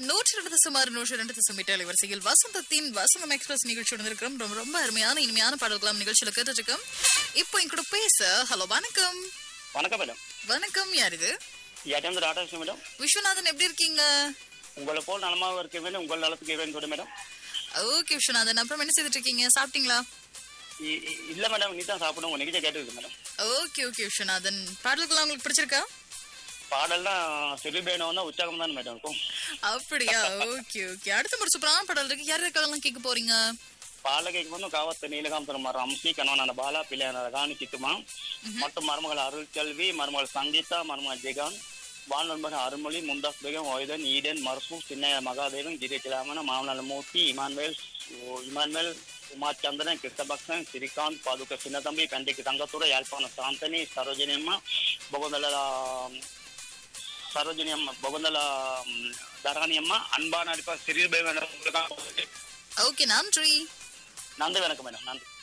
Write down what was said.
நூற்றி ரெண்டு சுமார் நூற்றி ரெண்டு தசமிட்டாலை வரிசையில் வசந்தத்தின் வசந்தம் எக்ஸ்பிரஸ் நிகழ்ச்சி இருக்கிறோம் ரொம்ப ரொம்ப அருமையான இனிமையான பாடல்களாம் நிகழ்ச்சியில கேட்டுட்டு இருக்கோம் இப்போ என் கூட பேச ஹலோ வணக்கம் வணக்கம் மேடம் வணக்கம் யார் இது யார்ட்டேந்து ராதாகிருஷ்ணன் மேடம் விஸ்வநாதன் எப்படி இருக்கீங்க உங்களை போல் நலமாக இருக்க வேண்டும் உங்கள் நலத்துக்கு வேண்டும் கூட மேடம் ஓகே விஸ்வநாதன் அப்புறம் என்ன செய்துட்டு இருக்கீங்க சாப்பிட்டீங்களா இ- இ- இல்ல மேடம் நீ தான் சாப்பிடும் உங்க நிகழ்ச்சியை கேட்டுருக்கு மேடம் ஓகே ஓகே விஸ்வநாதன் பாடல்கள்லாம் உங்களுக்கு பிடிச்சிருக்கா பாடல்லாம் செலிபேனம் தான் உற்சாகம் தான் மேடம் இருக்கும் அப்படியா ஓகே ஓகே அடுத்த ஒரு சூப்பரான பாடல் இருக்கு யார் யாருக்கெல்லாம் கேட்க போறீங்க பாலகைக்கு வந்து காவத்து நீலகாந்தரம் ரம்சி கணவனான பாலா பிள்ளையான ரகானி சித்துமா மற்றும் மருமகள் அருள் செல்வி மருமகள் சங்கீதா மருமகள் ஜெகான் வாழ்நண்பர் அருள்மொழி முந்தாஸ் பேகம் ஒய்தன் ஈடன் மர்சூ சின்ன மகாதேவன் ஜிரேச்சலாமன மாமனால மூர்த்தி இமான்வேல் சு- இமான்வேல் உமாச்சந்திரன் கிருஷ்ணபக்சன் ஸ்ரீகாந்த் பாதுக சின்னதம்பி கண்டிக்கு தங்கத்துறை யாழ்ப்பாண சாந்தனி சரோஜினி அம்மா பொகுந்தல சரோஜினி அம்மா பொகுந்தல ம், தராணி அம்மா அன்பான அடிப்பா சிறில் பேவன் ஓகே நன்றி நன்றி வணக்கம் மேடம் நன்றி